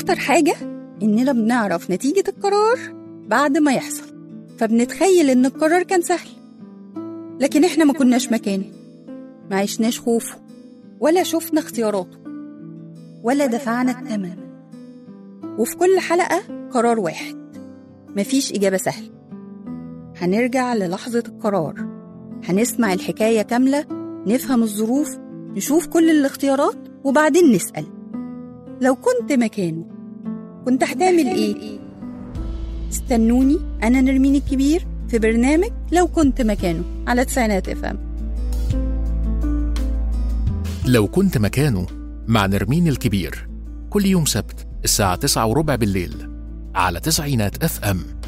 أخطر حاجة إننا بنعرف نتيجة القرار بعد ما يحصل فبنتخيل إن القرار كان سهل لكن إحنا ما كناش مكانه ما عشناش خوفه ولا شفنا اختياراته ولا دفعنا الثمن وفي كل حلقة قرار واحد مفيش إجابة سهلة هنرجع للحظة القرار هنسمع الحكاية كاملة نفهم الظروف نشوف كل الاختيارات وبعدين نسأل لو كنت مكانه كنت هتعمل إيه؟ استنوني أنا نرمين الكبير في برنامج لو كنت مكانه على تسعينات افهم لو كنت مكانه مع نرمين الكبير كل يوم سبت الساعة تسعة وربع بالليل على تسعينات اف ام